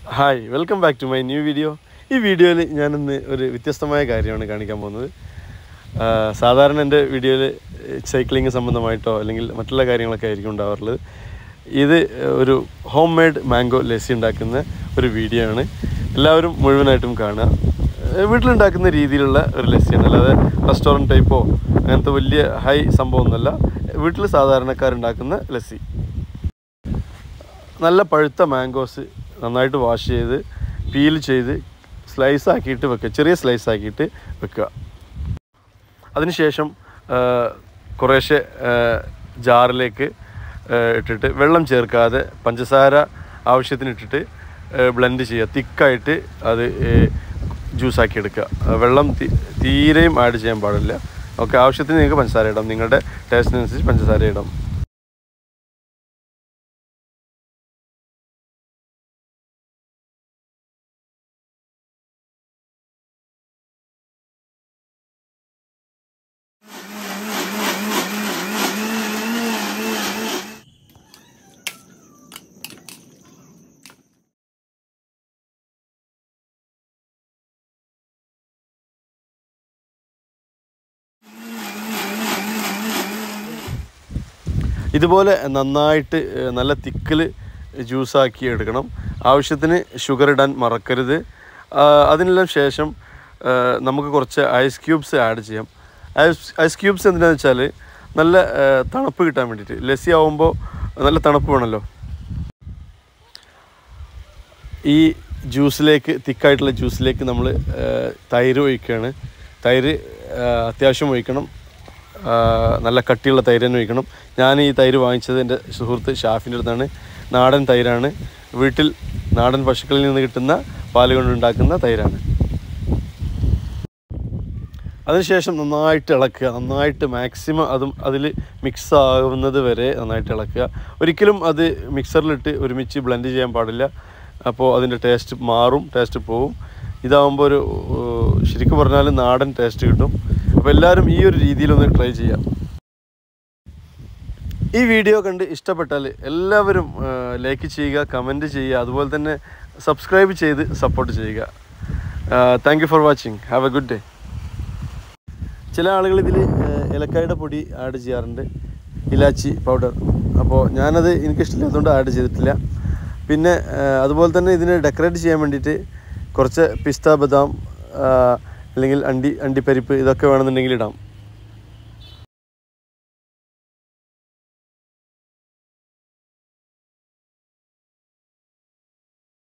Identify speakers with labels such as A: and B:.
A: hi welcome back to my new video ഈ വീഡിയോയിൽ ഞാനിന്ന് ഒരു വ്യത്യസ്തമായ കാര്യമാണ് കാണിക്കാൻ പോകുന്നത് ആ, സാധാരണ എൻ്റെ വീഡിയോയിൽ സൈക്ലിംഗ് സംബന്ധമായിട്ടോ അല്ലെങ്കിൽ മറ്റുള്ള കാര്യങ്ങളൊക്കെ ആയിരിക്കും ഉണ്ടാവാറുള്ളത് ഇത് ഒരു ഹോം മെയ്ഡ് മാംഗോ ലസ്സി ഉണ്ടാക്കുന്ന ഒരു വീഡിയോ ആണ് എല്ലാവരും മുഴുവനായിട്ടും കാണുക ഏ, വീട്ടിലുണ്ടാക്കുന്ന രീതിയിലുള്ള ഒരു ലസ്സിയാണ് അല്ലാതെ റെസ്റ്റോറൻറ്റ് ടൈപ്പോ അങ്ങനത്തെ വലിയ ഹൈ സംഭവമൊന്നുമല്ല വീട്ടിൽ സാധാരണക്കാരുണ്ടാക്കുന്ന ലസ്സി നല്ല പഴുത്ത മാംഗോസ് നന്നായിട്ട് വാഷ് ചെയ്ത് പീൽ ചെയ്ത് സ്ലൈസ് ആക്കിയിട്ട് വെക്കുക ചെറിയ സ്ലൈസ് ആക്കിയിട്ട് വെക്കുക അതിനുശേഷം ആ, കുറേശ്ശെ ആ, ജാറിലേക്ക് ആ, ഇട്ടിട്ട് വെള്ളം ചേർക്കാതെ പഞ്ചസാര ആവശ്യത്തിന് ഇട്ടിട്ട് ബ്ലെൻഡ് ചെയ്യുക തിക്കായിട്ട് അത് ജ്യൂസാക്കി എടുക്കുക ആ, വെള്ളം തി- തീരെയും ആഡ് ചെയ്യാൻ പാടില്ല ഓക്കെ ആവശ്യത്തിന് നിങ്ങൾക്ക് പഞ്ചസാര ഇടാം നിങ്ങളുടെ ടേസ്റ്റിനനുസരിച്ച് പഞ്ചസാര ഇടാം ഇതുപോലെ നന്നായിട്ട് ഏഹ്, നല്ല തിക്കിൽ ജ്യൂസാക്കി എടുക്കണം ആവശ്യത്തിന് ഷുഗർ ഇടാൻ മറക്കരുത് ആ, അതിനെല്ലാം ശേഷം ഏഹ്, നമുക്ക് കുറച്ച് ഐസ് ക്യൂബ്സ് ആഡ് ചെയ്യാം ഐസ് ഐസ് ക്യൂബ്സ് എന്തിനാന്ന് വെച്ചാൽ നല്ല ഏഹ്, തണുപ്പ് കിട്ടാൻ വേണ്ടിയിട്ട് ലസ്സി ആവുമ്പോൾ നല്ല തണുപ്പ് വേണമല്ലോ ഈ ജ്യൂസിലേക്ക് തിക്കായിട്ടുള്ള ജ്യൂസിലേക്ക് നമ്മൾ തൈര് ഒഴിക്കുകയാണ് തൈര് ആ, അത്യാവശ്യം ഒഴിക്കണം ആ, നല്ല കട്ടിയുള്ള തൈര് തന്നെ ഒഴിക്കണം ഞാൻ ഈ തൈര് വാങ്ങിച്ചത് എൻ്റെ സുഹൃത്ത് ഷാഫിൻ്റെ അടുത്താണ് നാടൻ തൈരാണ് വീട്ടിൽ നാടൻ പശുക്കളിൽ നിന്ന് കിട്ടുന്ന പാല് കൊണ്ടുണ്ടാക്കുന്ന തൈരാണ് അതിനുശേഷം നന്നായിട്ട് ഇളക്കുക നന്നായിട്ട് മാക്സിമം അതും അതിൽ മിക്സ് ആകുന്നത് വരെ നന്നായിട്ട് ഇളക്കുക ഒരിക്കലും അത് മിക്സറിലിട്ട് ഒരുമിച്ച് ബ്ലെൻഡ് ചെയ്യാൻ പാടില്ല അപ്പോൾ അതിൻ്റെ ടേസ്റ്റ് മാറും ടേസ്റ്റ് പോവും ഇതാവുമ്പോൾ ഒരു ഏഹ്, ശരിക്കും പറഞ്ഞാൽ നാടൻ ടേസ്റ്റ് കിട്ടും അപ്പോൾ എല്ലാവരും ഈ ഒരു രീതിയിലൊന്ന് ട്രൈ ചെയ്യാം ഈ വീഡിയോ കണ്ട് ഇഷ്ടപ്പെട്ടാൽ എല്ലാവരും ലൈക്ക് ചെയ്യുക കമൻറ്റ് ചെയ്യുക അതുപോലെ തന്നെ സബ്സ്ക്രൈബ് ചെയ്ത് സപ്പോർട്ട് ചെയ്യുക thank you for watching have a good day ചില ആളുകൾ ഇതിൽ ഏലക്കായുടെ പൊടി ആഡ് ചെയ്യാറുണ്ട് ഇലാച്ചി പൗഡർ അപ്പോൾ ഞാനത് എനിക്കിഷ്ടമില്ലാത്തതുകൊണ്ട് ആഡ് ചെയ്തിട്ടില്ല പിന്നെ ആ, അതുപോലെ തന്നെ ഇതിനെ ഡെക്കറേറ്റ് ചെയ്യാൻ വേണ്ടിയിട്ട് കുറച്ച് പിസ്ത ബദാം ആ, അല്ലെങ്കിൽ അണ്ടി അണ്ടിപ്പരിപ്പ് ഇതൊക്കെ വേണമെന്നുണ്ടെങ്കിൽ ഇടാം